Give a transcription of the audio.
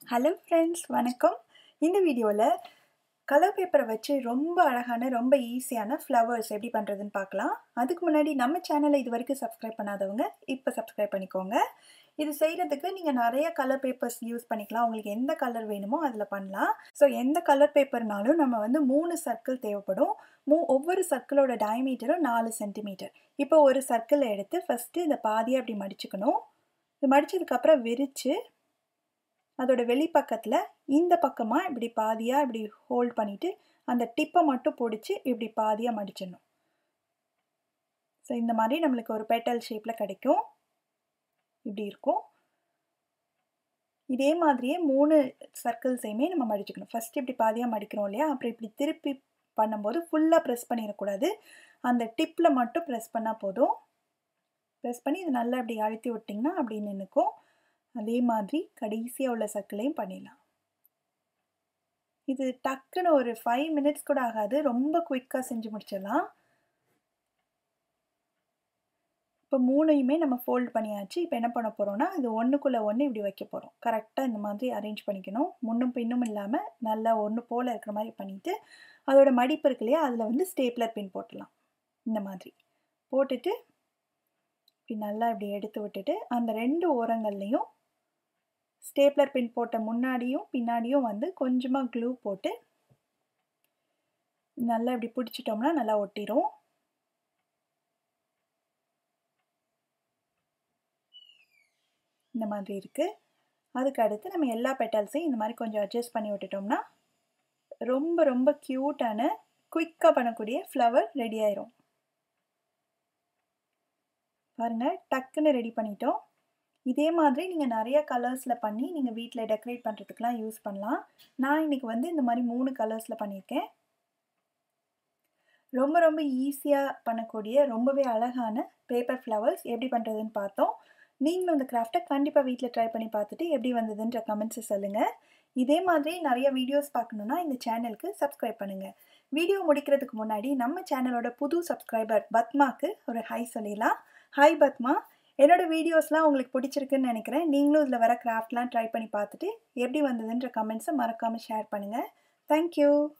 hello friends வணக்கம் இந்த வீடியோவில் கலர் பேப்பரை வச்சு ரொம்ப அழகான ரொம்ப ஈஸியான ஃப்ளவர்ஸ் எப்படி பண்ணுறதுன்னு பார்க்கலாம் அதுக்கு முன்னாடி நம்ம சேனலை இது வரைக்கும் சப்ஸ்கிரைப் பண்ணாதவங்க இப்போ சப்ஸ்கிரைப் பண்ணிக்கோங்க இது செய்கிறதுக்கு நீங்கள் நிறைய கலர் பேப்பர்ஸ் யூஸ் பண்ணிக்கலாம் உங்களுக்கு எந்த கலர் வேணுமோ அதில் பண்ணலாம் ஸோ எந்த கலர் பேப்பர்னாலும் நம்ம வந்து மூணு சர்க்கிள் தேவைப்படும் மூ ஒவ்வொரு சர்க்கிளோட டயமீட்டரும் நாலு சென்டிமீட்டர் இப்போ ஒரு சர்க்கிளை எடுத்து ஃபஸ்ட்டு இந்த பாதியை அப்படி மடிச்சுக்கணும் இது மடித்ததுக்கப்புறம் விரித்து அதோட வெளிப்பக்கத்தில் இந்த பக்கமாக இப்படி பாதியாக இப்படி ஹோல்ட் பண்ணிவிட்டு அந்த டிப்பை மட்டும் பிடிச்சி இப்படி பாதியாக மடிச்சிடணும் ஸோ இந்த மாதிரி நம்மளுக்கு ஒரு பெட்டல் ஷேப்பில் கிடைக்கும் இப்படி இருக்கும் இதே மாதிரியே மூணு சர்க்கிள்ஸையுமே நம்ம மடிச்சுக்கணும் ஃபஸ்ட் இப்படி பாதியாக மடிக்கிறோம் இல்லையா அப்புறம் இப்படி திருப்பி பண்ணும்போது ஃபுல்லாக ப்ரெஸ் பண்ணிடக்கூடாது அந்த டிப்பில் மட்டும் ப்ரெஸ் பண்ணால் போதும் ப்ரெஸ் பண்ணி இது நல்லா இப்படி அழுத்தி விட்டிங்கன்னா அப்படி நின்றுக்கும் அதே மாதிரி கடைசியாக உள்ள சர்க்கிளையும் பண்ணிடலாம் இது டக்குன்னு ஒரு ஃபைவ் மினிட்ஸ் கூட ஆகாது ரொம்ப குயிக்காக செஞ்சு முடிச்சிடலாம் இப்போ மூணையுமே நம்ம ஃபோல்ட் பண்ணியாச்சு இப்போ என்ன பண்ண போகிறோம்னா இது ஒன்றுக்குள்ளே ஒன்று இப்படி வைக்க போகிறோம் கரெக்டாக இந்த மாதிரி அரேஞ்ச் பண்ணிக்கணும் முன்னும் பின்னும் இல்லாமல் நல்லா ஒன்று போல் இருக்கிற மாதிரி பண்ணிவிட்டு அதோட மடிப்பு இருக்கு இல்லையா அதில் வந்து ஸ்டேப்லர் பின் போட்டுடலாம் இந்த மாதிரி போட்டுட்டு இப்படி நல்லா இப்படி எடுத்து விட்டுட்டு அந்த ரெண்டு ஓரங்கள்லேயும் ஸ்டேப்லர் பின் போட்ட முன்னாடியும் பின்னாடியும் வந்து கொஞ்சமாக க்ளூ போட்டு நல்லா இப்படி பிடிச்சிட்டோம்னா நல்லா ஒட்டிடும் இந்த மாதிரி இருக்குது அதுக்கு அடுத்து நம்ம எல்லா பெட்டல்ஸையும் இந்த மாதிரி கொஞ்சம் அட்ஜஸ்ட் பண்ணி விட்டுட்டோம்னா ரொம்ப ரொம்ப க்யூட்டான குயிக்காக பண்ணக்கூடிய ஃப்ளவர் ரெடி ஆயிரும் பாருங்கள் டக்குன்னு ரெடி பண்ணிட்டோம் இதே மாதிரி நீங்கள் நிறைய கலர்ஸில் பண்ணி நீங்கள் வீட்டில் டெக்கரேட் பண்ணுறதுக்கெலாம் யூஸ் பண்ணலாம் நான் இன்றைக்கி வந்து இந்த மாதிரி மூணு கலர்ஸில் பண்ணியிருக்கேன் ரொம்ப ரொம்ப ஈஸியாக பண்ணக்கூடிய ரொம்பவே அழகான பேப்பர் ஃப்ளவர்ஸ் எப்படி பண்ணுறதுன்னு பார்த்தோம் நீங்களும் இந்த கிராஃப்டை கண்டிப்பாக வீட்டில் ட்ரை பண்ணி பார்த்துட்டு எப்படி வந்ததுன்ற கமெண்ட்ஸை சொல்லுங்கள் இதே மாதிரி நிறைய வீடியோஸ் பார்க்கணுன்னா இந்த சேனலுக்கு சப்ஸ்கிரைப் பண்ணுங்கள் வீடியோ முடிக்கிறதுக்கு முன்னாடி நம்ம சேனலோட புது சப்ஸ்கிரைபர் பத்மாக்கு ஒரு ஹை சொல்லிடலாம் ஹாய் பத்மா என்னோட வீடியோஸ்லாம் உங்களுக்கு பிடிச்சிருக்குன்னு நினைக்கிறேன் நீங்களும் இதில் வர கிராஃப்ட்லாம் ட்ரை பண்ணி பார்த்துட்டு எப்படி வந்ததுன்ற கமெண்ட்ஸை மறக்காமல் ஷேர் பண்ணுங்கள் தேங்க்யூ